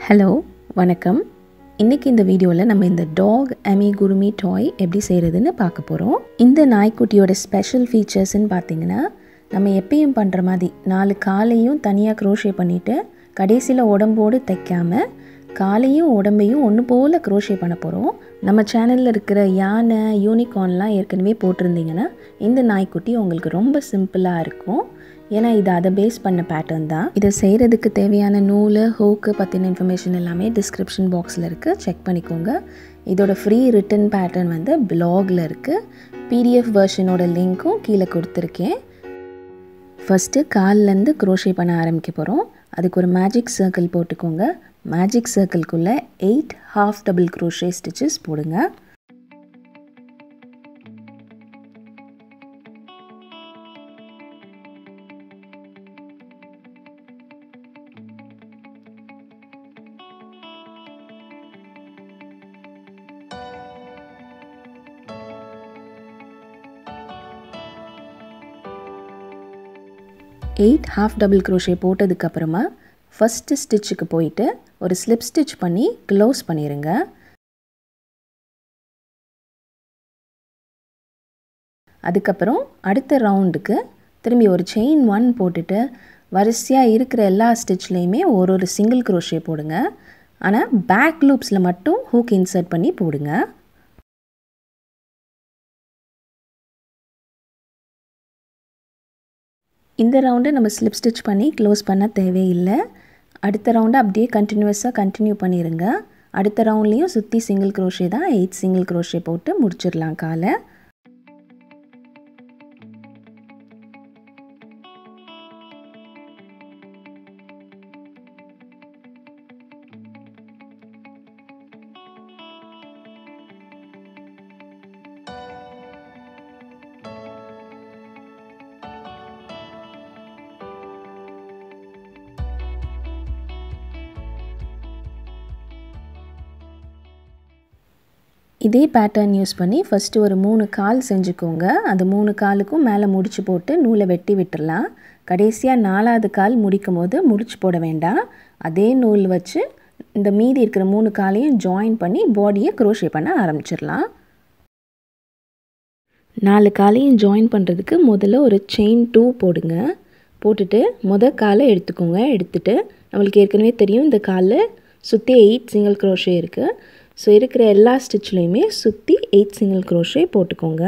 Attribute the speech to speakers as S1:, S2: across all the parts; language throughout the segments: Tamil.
S1: ஹலோ வணக்கம் இன்றைக்கி இந்த வீடியோவில் நம்ம இந்த டாக் அமி குருமி டாய் எப்படி செய்கிறதுன்னு பார்க்க போகிறோம் இந்த நாய்க்குட்டியோட ஸ்பெஷல் ஃபீச்சர்ஸ்னு பார்த்தீங்கன்னா நம்ம எப்பயும் பண்ணுற மாதிரி நாலு காலையும் தனியாக க்ரோஷே பண்ணிவிட்டு கடைசியில் உடம்போடு தைக்காமல் காலையும் உடம்பையும் ஒன்று போல் க்ரோஷே பண்ண போகிறோம் நம்ம சேனலில் இருக்கிற யானை யூனிகார்ன்லாம் ஏற்கனவே போட்டிருந்தீங்கன்னா இந்த நாய்க்குட்டி உங்களுக்கு ரொம்ப சிம்பிளாக இருக்கும் ஏன்னா இது அதை பேஸ் பண்ண பேட்டர்ன் தான் இதை செய்கிறதுக்கு தேவையான நூல் ஹோக்கு பற்றின இன்ஃபர்மேஷன் எல்லாமே டிஸ்கிரிப்ஷன் பாக்ஸில் இருக்குது செக் பண்ணிக்கோங்க இதோட ஃப்ரீ ரிட்டன் பேட்டர்ன் வந்து பிளாகில் இருக்குது பிடிஎஃப் வெர்ஷனோட லிங்க்கும் கீழே கொடுத்துருக்கேன் ஃபஸ்ட்டு கால்லேருந்து க்ரோஷே பண்ண ஆரம்பிக்க போகிறோம் அதுக்கு ஒரு மேஜிக் சர்க்கிள் போட்டுக்கோங்க மேஜிக் சர்க்கிள்குள்ளே eight half double crochet stitches போடுங்க எயிட் ஹாஃப் டபுள் க்ரோஷே போட்டதுக்கப்புறமா ஃபஸ்ட்டு ஸ்டிச்சுக்கு போயிட்டு ஒரு ஸ்லிப் ஸ்டிச் பண்ணி க்ளோஸ் பண்ணிடுங்க அதுக்கப்புறம் அடுத்த ரவுண்டுக்கு திரும்பி ஒரு செயின் ஒன் போட்டுட்டு வரிசையாக இருக்கிற எல்லா ஸ்டிச்லேயுமே ஒரு ஒரு சிங்கிள் க்ரோஷே போடுங்க ஆனால் பேக் லூப்ஸில் மட்டும் ஹூக் இன்சர்ட் பண்ணி போடுங்க இந்த ரவுண்டு நம்ம ஸ்லிப் ஸ்டிச் பண்ணி க்ளோஸ் பண்ண தேவையில்லை அடுத்த ரவுண்டு அப்படியே கண்டினியூஸாக கண்டினியூ பண்ணிடுங்க அடுத்த ரவுண்ட்லேயும் சுற்றி சிங்கிள் க்ரோஷே தான் எயிட் சிங்கிள் க்ரோஷே போட்டு முடிச்சிடலாம் காலை இதே பேட்டர்ன் யூஸ் பண்ணி ஃபஸ்ட்டு ஒரு மூணு கால் செஞ்சுக்கோங்க அந்த மூணு காலுக்கும் மேலே முடிச்சு போட்டு நூலை வெட்டி விட்டுடலாம் கடைசியாக நாலாவது கால் முடிக்கும் போது முடிச்சு போட வேண்டாம் அதே நூல் வச்சு இந்த மீதி இருக்கிற மூணு காலையும் ஜாயின் பண்ணி பாடியை க்ரோஷே பண்ண ஆரம்பிச்சிடலாம் நாலு காலையும் ஜாயின் பண்ணுறதுக்கு முதல்ல ஒரு செயின் டூ போடுங்க போட்டுட்டு மொதல் காலை எடுத்துக்கோங்க எடுத்துட்டு நம்மளுக்கு ஏற்கனவே தெரியும் இந்த காலில் சுற்றி எயிட் சிங்கிள் க்ரோஷே இருக்குது ஸோ இருக்கிற எல்லா ஸ்டிச்லேயுமே சுற்றி எயிட் சிங்கிள் க்ரோஷே போட்டுக்கோங்க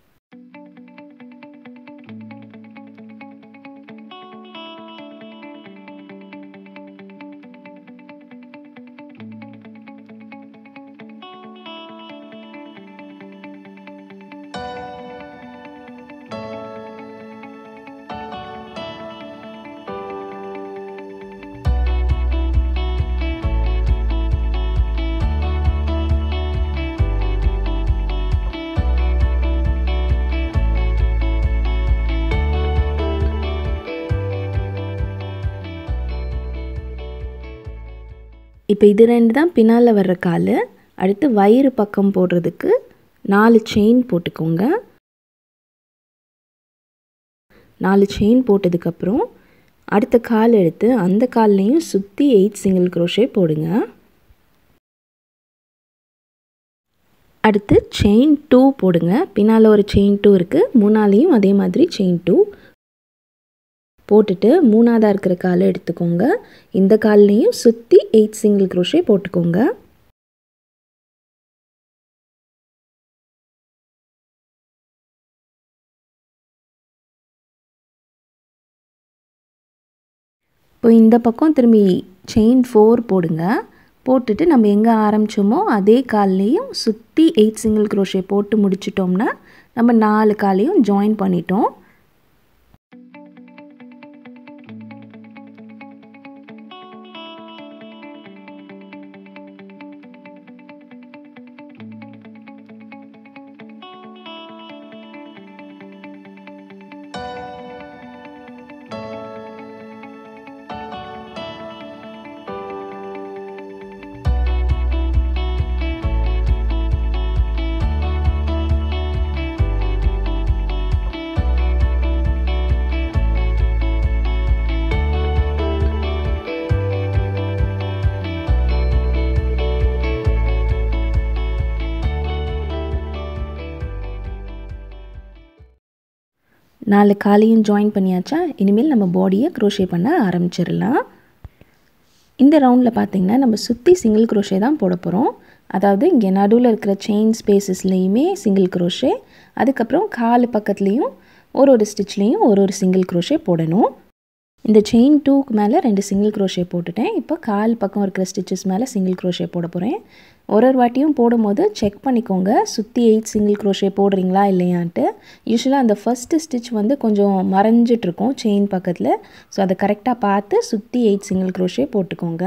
S1: இப்போ இது ரெண்டு தான் பின்னால் வர்ற கால் அடுத்து வயிறு பக்கம் போடுறதுக்கு நாலு செயின் போட்டுக்கோங்க நாலு செயின் போட்டதுக்கப்புறம் அடுத்த கால் எடுத்து அந்த கால்லையும் சுற்றி எயிட் சிங்கிள் க்ரோஷே போடுங்க அடுத்து செயின் டூ போடுங்க பின்னால் ஒரு செயின் டூ இருக்குது மூணாலையும் அதே மாதிரி செயின் டூ போட்டுட்டு மூணாவதாக இருக்கிற காலை எடுத்துக்கோங்க இந்த கால்லையும் சுற்றி எயிட் சிங்கிள் க்ரோஷே போட்டுக்கோங்க இப்போ இந்த பக்கம் திரும்பி செயின் ஃபோர் போடுங்க போட்டுட்டு நம்ம எங்கே ஆரம்பித்தோமோ அதே கால்லையும் சுற்றி எயிட் சிங்கிள் க்ரோஷே போட்டு முடிச்சிட்டோம்னா நம்ம நாலு காலையும் ஜாயின் பண்ணிட்டோம் நாலு காலையும் ஜாயின் பண்ணியாச்சா இனிமேல் நம்ம பாடியை க்ரோஷே பண்ண ஆரம்பிச்சிடலாம் இந்த ரவுண்டில் பார்த்திங்கன்னா நம்ம சுற்றி சிங்கிள் க்ரோஷே தான் போட போகிறோம் அதாவது இங்கே நடுவில் இருக்கிற செயின் ஸ்பேசஸ்லேயுமே சிங்கிள் க்ரோஷே அதுக்கப்புறம் கால் பக்கத்துலேயும் ஒரு ஒரு ஸ்டிச்லேயும் ஒரு ஒரு சிங்கிள் க்ரோஷே போடணும் இந்த செயின் டூக்கு மேலே ரெண்டு சிங்கிள் க்ரோஷே போட்டுட்டேன் இப்போ கால் பக்கம் இருக்கிற ஸ்டிச்சஸ் மேலே சிங்கிள் க்ரோஷே போட போகிறேன் ஒரு ஒரு வாட்டியும் போடும்போது செக் பண்ணிக்கோங்க சுற்றி எயிட் சிங்கிள் க்ரோஷே போடுறீங்களா இல்லையான்ட்டு யூஸ்வலாக அந்த ஃபஸ்ட்டு ஸ்டிச் வந்து கொஞ்சம் மறைஞ்சிட்ருக்கும் செயின் பக்கத்தில் ஸோ அதை கரெக்டாக பார்த்து சுற்றி எயிட் சிங்கிள் க்ரோஷே போட்டுக்கோங்க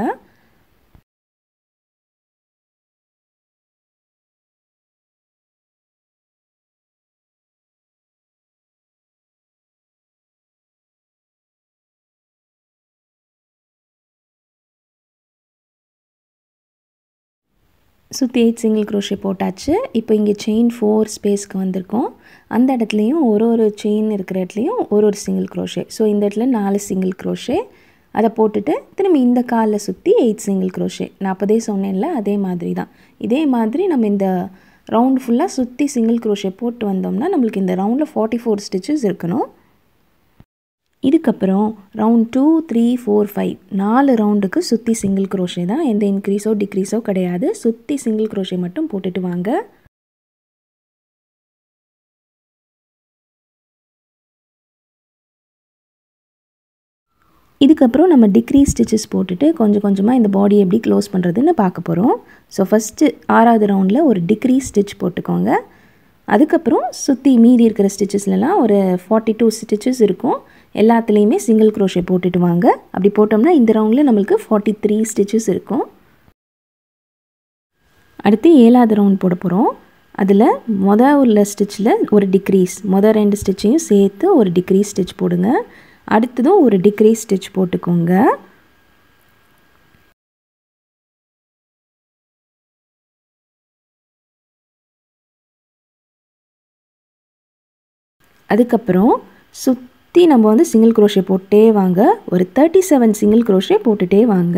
S1: சுற்றி எயிட் சிங்கிள் க்ரோஷே போட்டாச்சு இப்போ இங்கே செயின் ஃபோர் ஸ்பேஸ்க்கு வந்திருக்கோம் அந்த இடத்துலையும் ஒரு ஒரு செயின் இருக்கிற இடத்துலையும் ஒரு ஒரு சிங்கிள் க்ரோஷே ஸோ இந்த இடத்துல நாலு சிங்கிள் க்ரோஷே அதை போட்டுட்டு திரும்பி இந்த காலில் சுற்றி எயிட் சிங்கிள் க்ரோஷே நான் அப்போதே சொன்னேன்ல அதே மாதிரி தான் இதே மாதிரி நம்ம இந்த ரவுண்ட் ஃபுல்லாக சுற்றி சிங்கிள் க்ரோஷே போட்டு வந்தோம்னா நம்மளுக்கு இந்த ரவுண்டில் ஃபார்ட்டி ஃபோர் ஸ்டிச்சஸ் இருக்கணும் இதுக்கப்புறம் round two three four five நாலு ரவுண்டுக்கு சுற்றி சிங்கிள் க்ரோஷே தான் எந்த இன்க்ரீஸோ டிக்ரீஸோ கிடையாது சுற்றி சிங்கிள் க்ரோஷே மட்டும் போட்டுட்டு வாங்க இதுக்கப்புறம் நம்ம டிக்ரீஸ் ஸ்டிச்சஸ் போட்டுட்டு கொஞ்சம் கொஞ்சமாக இந்த பாடி எப்படி க்ளோஸ் பண்ணுறதுன்னு பார்க்க போகிறோம் ஸோ ஃபஸ்ட்டு ஆறாவது ரவுண்டில் ஒரு டிக்ரீஸ் ஸ்டிச் போட்டுக்கோங்க அதுக்கப்புறம் சுற்றி மீதி இருக்கிற ஸ்டிச்சஸ்லலாம் ஒரு ஃபார்ட்டி டூ ஸ்டிச்சஸ் இருக்கும் எல்லாத்துலேயுமே சிங்கிள் க்ரோஷே போட்டுட்டு வாங்க அப்படி போட்டோம்னா இந்த ரவுண்டில் நம்மளுக்கு ஃபார்ட்டி த்ரீ ஸ்டிச்சஸ் இருக்கும் அடுத்து ஏழாவது ரவுண்ட் போட போகிறோம் அதில் மொதல் உள்ள ஸ்டிச்சில் ஒரு டிக்ரீஸ் மொதல் ரெண்டு ஸ்டிச்சையும் சேர்த்து ஒரு டிக்ரீஸ் ஸ்டிச் போடுங்க அடுத்ததும் ஒரு டிக்ரீஸ் ஸ்டிச் போட்டுக்கோங்க அதுக்கப்புறம் சுற்றி நம்ம வந்து சிங்கிள் க்ரோஷே போட்டே வாங்க ஒரு தேர்ட்டி செவன் சிங்கிள் க்ரோஷே போட்டுகிட்டே வாங்க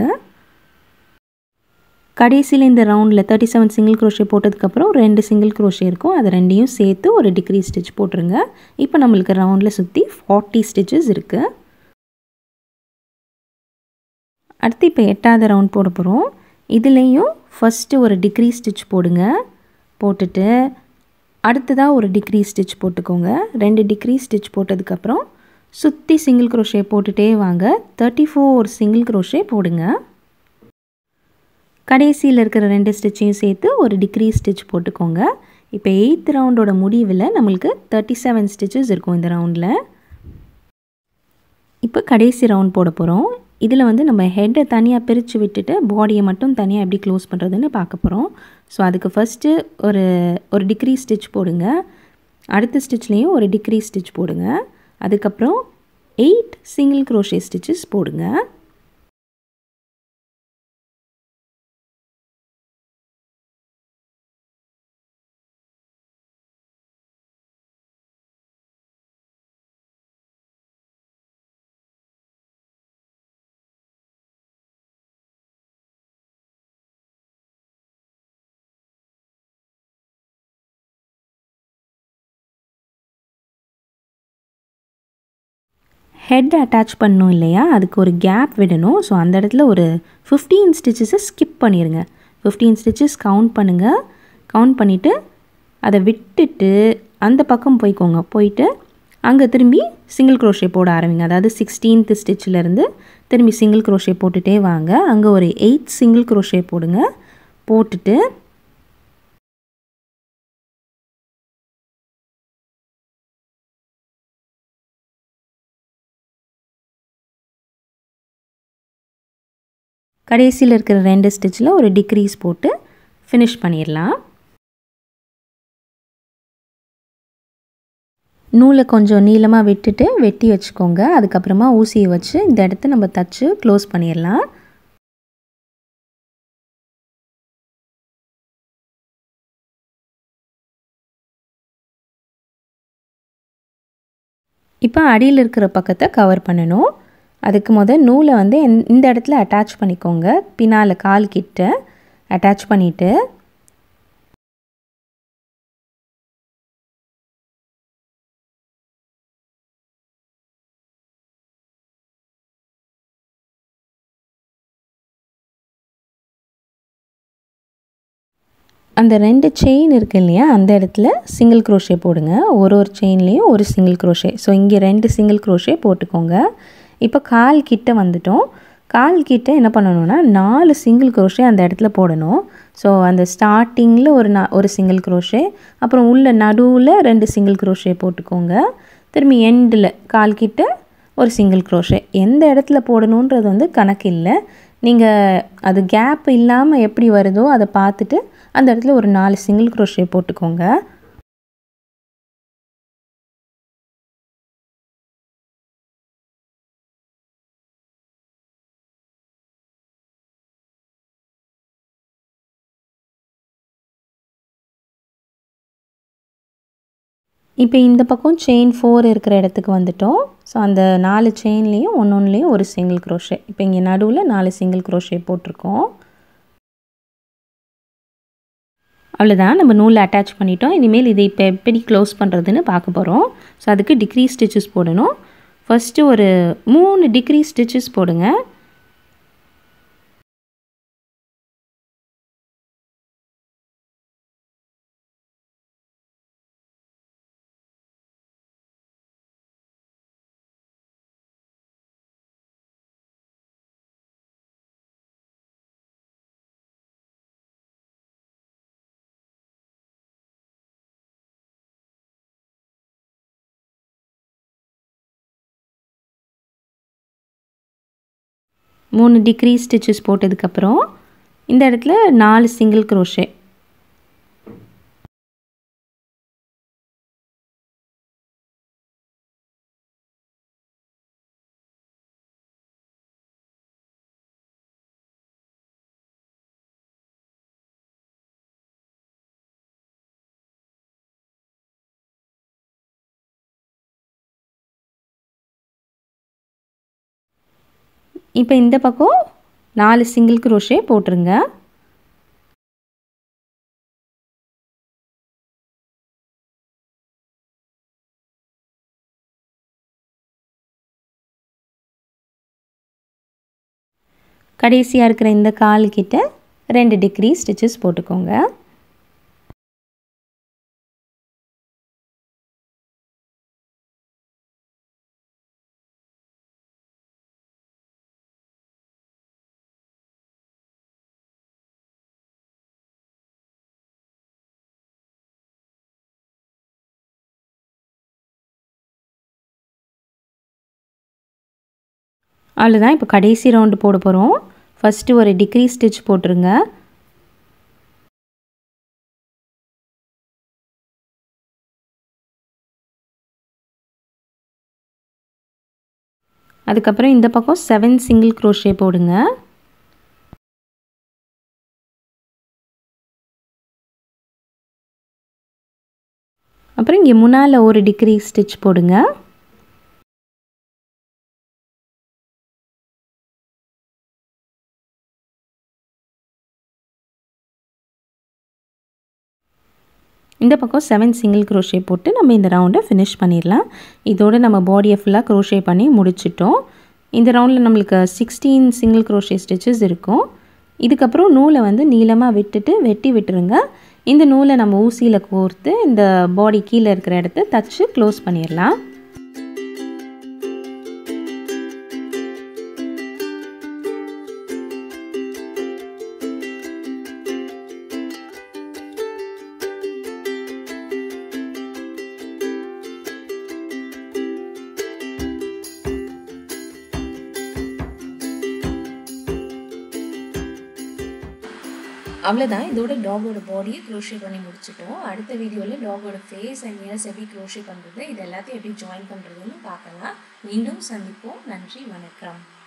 S1: கடைசியில் இந்த ரவுண்டில் தேர்ட்டி செவன் சிங்கிள் க்ரோஷே போட்டதுக்கப்புறம் ரெண்டு சிங்கிள் க்ரோஷே இருக்கும் அது ரெண்டையும் சேர்த்து ஒரு டிகிரி ஸ்டிச் போட்டுருங்க இப்போ நம்மளுக்கு ரவுண்டில் சுற்றி ஃபார்ட்டி ஸ்டிச்சஸ் இருக்குது அடுத்து இப்போ எட்டாவது ரவுண்ட் போட போகிறோம் இதுலேயும் ஃபஸ்ட்டு ஒரு டிகிரி ஸ்டிச் போடுங்க போட்டுட்டு அடுத்ததாக ஒரு டிகிரி ஸ்டிச் போட்டுக்கோங்க ரெண்டு டிகிரி ஸ்டிச் போட்டதுக்கப்புறம் சுற்றி சிங்கிள் க்ரோஷே போட்டுகிட்டே வாங்க தேர்ட்டி ஃபோர் சிங்கிள் க்ரோஷே போடுங்க கடைசியில் இருக்கிற ரெண்டு ஸ்டிச்சையும் சேர்த்து ஒரு டிகிரி ஸ்டிச் போட்டுக்கோங்க இப்போ எயித் ரவுண்டோட முடிவில் நம்மளுக்கு தேர்ட்டி செவன் ஸ்டிச்சஸ் இருக்கும் இந்த ரவுண்டில் இப்போ கடைசி ரவுண்ட் போட போகிறோம் இதில் வந்து நம்ம ஹெட்டை தனியாக பிரித்து விட்டுட்டு பாடியை மட்டும் தனியாக எப்படி க்ளோஸ் பண்ணுறதுன்னு பார்க்க போகிறோம் ஸோ அதுக்கு ஃபஸ்ட்டு ஒரு ஒரு டிகிரி ஸ்டிச் போடுங்க அடுத்த ஸ்டிச்லேயும் ஒரு டிகிரி ஸ்டிச் போடுங்க அதுக்கப்புறம் எயிட் சிங்கிள் க்ரோஷே ஸ்டிச்சஸ் போடுங்க ஹெட் அட்டாச் பண்ணணும் இல்லையா அதுக்கு ஒரு கேப் விடணும் ஸோ அந்த இடத்துல ஒரு ஃபிஃப்டீன் ஸ்டிச்சஸை ஸ்கிப் பண்ணிடுங்க ஃபிஃப்டீன் ஸ்டிச்சஸ் கவுண்ட் பண்ணுங்கள் கவுண்ட் பண்ணிவிட்டு அதை விட்டுட்டு அந்த பக்கம் போய்க்கோங்க போயிட்டு அங்கே திரும்பி சிங்கிள் க்ரோஷே போட ஆரம்பிங்க அதாவது சிக்ஸ்டீன்த் ஸ்டிச்சிலேருந்து திரும்பி சிங்கிள் க்ரோஷே போட்டுகிட்டே வாங்க அங்கே ஒரு எயிட் சிங்கிள் க்ரோஷே போடுங்க போட்டுட்டு கடைசியில் இருக்கிற ரெண்டு ஸ்டிச்சில் ஒரு டிக்ரீஸ் போட்டு ஃபினிஷ் பண்ணிடலாம் நூலை கொஞ்சம் நீளமாக விட்டுட்டு வெட்டி வச்சுக்கோங்க அதுக்கப்புறமா ஊசியை வச்சு இந்த இடத்த நம்ம தச்சு க்ளோஸ் பண்ணிடலாம் இப்போ அடியில் இருக்கிற பக்கத்தை கவர் பண்ணணும் அதுக்கு முதல் நூலை வந்து இந்த இடத்துல அட்டாச் பண்ணிக்கோங்க பின்னால் கால் கிட்ட அட்டாச் பண்ணிவிட்டு அந்த ரெண்டு செயின் இருக்கு இல்லையா அந்த இடத்துல சிங்கிள் க்ரோஷே போடுங்க ஒரு ஒரு செயின்லேயும் ஒரு சிங்கிள் க்ரோஷே ஸோ இங்கே ரெண்டு சிங்கிள் க்ரோஷே போட்டுக்கோங்க இப்போ கால் கிட்ட வந்துட்டோம் கால் கிட்ட என்ன பண்ணணும்னா நாலு சிங்கிள் க்ரோஷே அந்த இடத்துல போடணும் ஸோ அந்த ஸ்டார்டிங்கில் ஒரு நா ஒரு சிங்கிள் க்ரோஷே அப்புறம் உள்ள நடுவில் ரெண்டு சிங்கிள் க்ரோஷே போட்டுக்கோங்க திரும்பி எண்டில் கால் கிட்ட ஒரு சிங்கிள் க்ரோஷே எந்த இடத்துல போடணுன்றது வந்து கணக்கு இல்லை நீங்கள் அது கேப் இல்லாமல் எப்படி வருதோ அதை பார்த்துட்டு அந்த இடத்துல ஒரு நாலு சிங்கிள் க்ரோஷே போட்டுக்கோங்க இப்போ இந்த பக்கம் செயின் ஃபோர் இருக்கிற இடத்துக்கு வந்துட்டோம் ஸோ அந்த நாலு செயின்லேயும் ஒன்று ஒன்றுலேயும் ஒரு சிங்கிள் க்ரோஷே இப்போ இங்கே நடுவில் நாலு சிங்கிள் க்ரோஷே போட்டிருக்கோம் அவ்வளோதான் நம்ம நூலில் அட்டாச் பண்ணிட்டோம் இனிமேல் இதை இப்போ எப்படி க்ளோஸ் பண்ணுறதுன்னு பார்க்க போகிறோம் ஸோ அதுக்கு டிக்ரீ ஸ்டிச்சஸ் போடணும் ஃபஸ்ட்டு ஒரு மூணு டிக்ரீ ஸ்டிச்சஸ் போடுங்க மூணு டிக்ரீ ஸ்டிச்சஸ் போட்டதுக்கப்புறம் இந்த இடத்துல நாலு சிங்கிள் க்ரோஷே இப்போ இந்த பக்கம் நாலு சிங்கிள் க்ரோஷே போட்டுருங்க கடைசியாக இருக்கிற இந்த கால் கிட்ட ரெண்டு டிகிரி ஸ்டிச்சஸ் போட்டுக்கோங்க அவ்வளோதான் இப்போ கடைசி ரவுண்டு போட போகிறோம் ஃபஸ்ட்டு ஒரு டிக்ரீ ஸ்டிச் போட்டுருங்க அதுக்கப்புறம் இந்த பக்கம் செவன் சிங்கிள் க்ரோஷே போடுங்க அப்புறம் இங்கே முன்னால் ஒரு டிகிரி ஸ்டிச் போடுங்க இந்த பக்கம் செவன் சிங்கிள் க்ரோஷே போட்டு நம்ம இந்த ரவுண்டை ஃபினிஷ் பண்ணிடலாம் இதோடு நம்ம பாடியை ஃபுல்லாக க்ரோஷே பண்ணி முடிச்சிட்டோம் இந்த ரவுண்டில் நம்மளுக்கு சிக்ஸ்டீன் சிங்கிள் க்ரோஷே ஸ்டிச்சஸ் இருக்கும் இதுக்கப்புறம் நூலை வந்து நீளமாக விட்டுட்டு வெட்டி விட்டுருங்க இந்த நூலை நம்ம ஊசியில் கோர்த்து இந்த பாடி கீழே இருக்கிற இடத்த தச்சு க்ளோஸ் பண்ணிடலாம் அவ்வளோதான் இதோட டாகோட பாடியை க்ரோஷே பண்ணி முடிச்சிட்டோம் அடுத்த வீடியோவில் டாகோட ஃபேஸ் அண்ட் இயர்ஸ் எப்படி க்ரோஷே பண்ணுறது இது எல்லாத்தையும் எப்படி ஜாயின் பண்ணுறதுன்னு பார்க்கலாம் மீண்டும் சந்திப்போம் நன்றி வணக்கம்